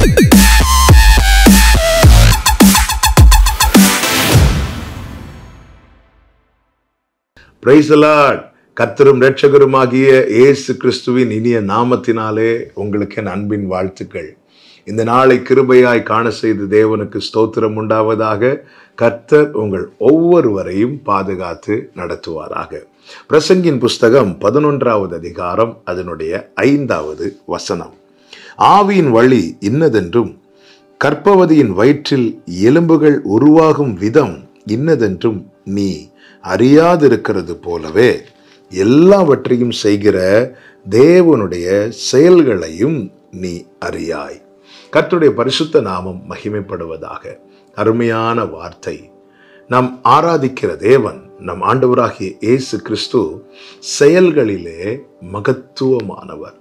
பிரைசலாட் கர்த்தரும் இரட்சகருமாகிய இயேசு கிறிஸ்துவின் இனிய நாமத்தினாலே உங்களுக்கு என் அன்பின் வாழ்த்துக்கள் இந்த நாளை கிருபையாய் காண செய்த தேவனுக்கு ஸ்தோத்திரம் உண்டாவதாக கர்த்தர் உங்கள் ஒவ்வொருவரையும் பாதுகாத்து நடத்துவாராக பிரசங்கின் புஸ்தகம் பதினொன்றாவது அதிகாரம் அதனுடைய ஐந்தாவது வசனம் ஆவியின் வழி இன்னதென்றும் கற்பவதியின் வயிற்றில் எலும்புகள் உருவாகும் விதம் இன்னதென்றும் நீ அறியாதிருக்கிறது போலவே எல்லாவற்றையும் செய்கிற தேவனுடைய செயல்களையும் நீ அறியாய் கர்த்தருடைய பரிசுத்த நாமம் மகிமைப்படுவதாக அருமையான வார்த்தை நாம் ஆராதிக்கிற தேவன் நம் ஆண்டவராகிய இயேசு கிறிஸ்து செயல்களிலே மகத்துவமானவர்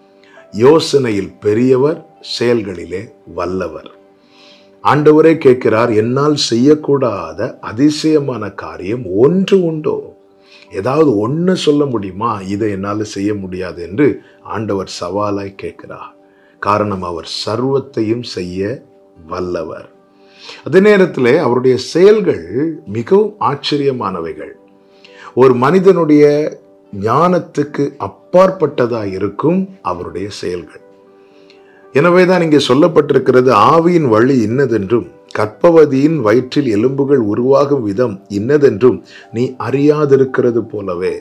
யோசனையில் பெரியவர் செயல்களிலே வல்லவர் ஆண்டவரே கேட்கிறார் என்னால் செய்யக்கூடாத அதிசயமான காரியம் ஒன்று உண்டோ ஏதாவது ஒன்று சொல்ல முடியுமா இதை என்னால் செய்ய முடியாது என்று ஆண்டவர் சவாலாய் கேட்கிறார் காரணம் அவர் சர்வத்தையும் செய்ய வல்லவர் அதே நேரத்தில் அவருடைய செயல்கள் மிகவும் ஆச்சரியமானவைகள் ஒரு மனிதனுடைய ஞானத்துக்கு அப்பாற்பட்டதா இருக்கும் அவருடைய செயல்கள் எனவேதான் இங்கே சொல்லப்பட்டிருக்கிறது ஆவியின் வழி இன்னதென்றும் கற்பவதியின் வயிற்றில் எலும்புகள் உருவாகும் விதம் இன்னதென்றும் நீ அறியாதிருக்கிறது போலவே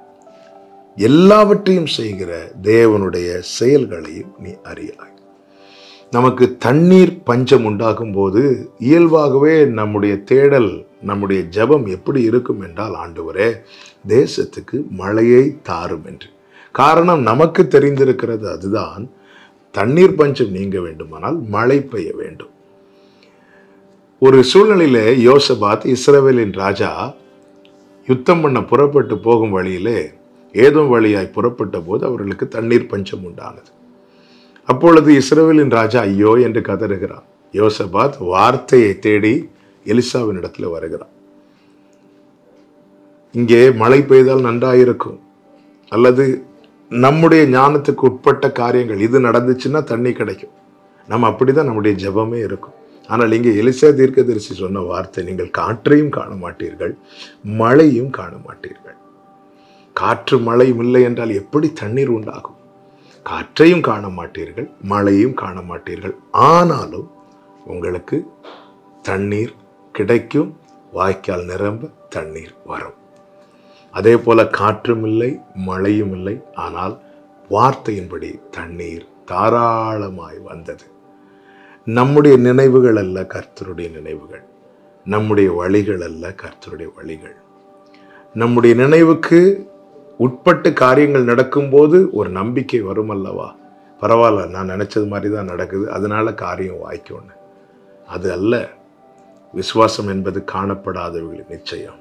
எல்லாவற்றையும் செய்கிற தேவனுடைய செயல்களையும் நீ அறியாய் நமக்கு தண்ணீர் பஞ்சம் உண்டாகும் போது இயல்பாகவே நம்முடைய தேடல் நம்முடைய ஜெபம் எப்படி இருக்கும் என்றால் ஆண்டவரே தேசத்துக்கு மழையை தாரும் என்று காரணம் நமக்கு தெரிந்திருக்கிறது அதுதான் தண்ணீர் பஞ்சம் நீங்க வேண்டுமானால் மழை பெய்ய வேண்டும் ஒரு சூழ்நிலையிலே யோசபாத் இஸ்ரவேலின் ராஜா யுத்தம் பண்ண புறப்பட்டு போகும் வழியிலே ஏதோ வழியாய் புறப்பட்ட போது அவர்களுக்கு தண்ணீர் பஞ்சம் உண்டானது அப்பொழுது இஸ்ரவேலின் ராஜா ஐயோ என்று கதறுகிறான் யோசபாத் வார்த்தையை தேடி எலிசாவின் இடத்துல வருகிறான் இங்கே மழை பெய்தால் நன்றாயிருக்கும் அல்லது நம்முடைய ஞானத்துக்கு உட்பட்ட காரியங்கள் இது நடந்துச்சுன்னா தண்ணி கிடைக்கும் நம்ம அப்படிதான் நம்முடைய ஜெபமே இருக்கும் ஆனால் இங்கே எலிசா தீர்க்கதரிசி சொன்ன வார்த்தை நீங்கள் காற்றையும் காண மாட்டீர்கள் மழையும் காண மாட்டீர்கள் காற்று மழையும் இல்லை என்றால் எப்படி தண்ணீர் உண்டாகும் காற்றையும் காண மாட்டீர்கள் மழையும் காண மாட்டீர்கள் ஆனாலும் உங்களுக்கு தண்ணீர் கிடைக்கும் வாய்க்கால் நிரம்ப தண்ணீர் வரும் அதே போல காற்றும் இல்லை மழையும் இல்லை ஆனால் வார்த்தையின்படி தண்ணீர் தாராளமாய் வந்தது நம்முடைய நினைவுகள் அல்ல கர்த்தருடைய நினைவுகள் நம்முடைய வழிகள் அல்ல கர்த்தருடைய வழிகள் நம்முடைய நினைவுக்கு உட்பட்டு காரியங்கள் நடக்கும்போது ஒரு நம்பிக்கை வரும் அல்லவா பரவாயில்ல நான் நினைச்சது மாதிரி தான் நடக்குது அதனால காரியம் வாய்க்கும்னு அது அல்ல விசுவாசம் என்பது காணப்படாதவர்களின் நிச்சயம்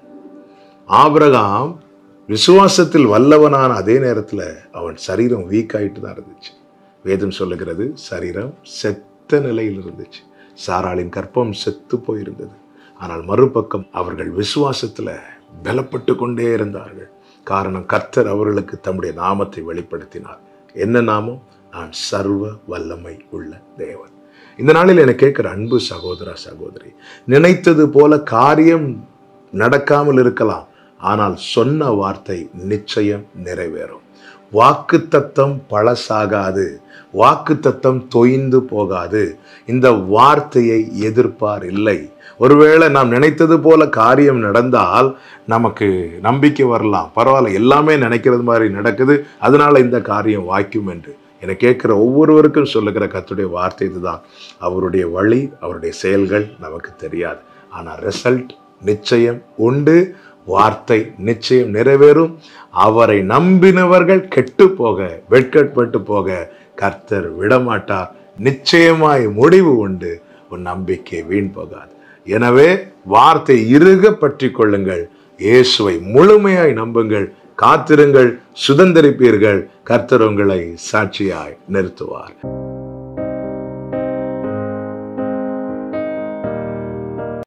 ஆபிரகாம் விசுவாசத்தில் வல்லவனான அதே நேரத்தில் அவன் சரீரம் வீக் ஆயிட்டு தான் இருந்துச்சு வேதம் சொல்லுகிறது சரீரம் செத்த நிலையில் இருந்துச்சு சாராளின் கற்பம் செத்து போயிருந்தது ஆனால் மறுபக்கம் அவர்கள் விசுவாசத்தில் பலப்பட்டு கொண்டே இருந்தார்கள் காரணம் கர்த்தர் அவர்களுக்கு தம்முடைய நாமத்தை வெளிப்படுத்தினார் என்ன நாமம் நான் சர்வ வல்லமை உள்ள தேவன் இந்த நாளில் என கேட்கிற அன்பு சகோதரா சகோதரி நினைத்தது போல காரியம் நடக்காமல் இருக்கலாம் ஆனால் சொன்ன வார்த்தை நிச்சயம் நிறைவேறும் வாக்கு தத்தம் பழசாகாது வாக்கு தத்தம் தொய்ந்து போகாது இந்த வார்த்தையை எதிர்ப்பார் இல்லை ஒருவேளை நாம் நினைத்தது போல காரியம் நடந்தால் நமக்கு நம்பிக்கை வரலாம் பரவாயில்ல எல்லாமே நினைக்கிறது மாதிரி நடக்குது அதனால இந்த காரியம் வாய்க்கும் என்று என கேட்கிற ஒவ்வொருவருக்கும் சொல்லுகிற கத்துடைய வார்த்தை இதுதான் அவருடைய வழி அவருடைய செயல்கள் நமக்கு தெரியாது ஆனால் ரிசல்ட் நிச்சயம் உண்டு வார்த்தை நிச்சயம் நிறைவேறும் அவரை நம்பினவர்கள் கெட்டு போக வெட்கட்பட்டு போக கர்த்தர் விடமாட்டார் நிச்சயமாய் முடிவு உண்டு உன் நம்பிக்கை வீண் போகாது எனவே வார்த்தை இறுக பற்றி கொள்ளுங்கள் இயேசுவை முழுமையாய் நம்புங்கள் காத்திருங்கள் சுதந்திரிப்பீர்கள் கர்த்தர் உங்களை சாட்சியாய் நிறுத்துவார்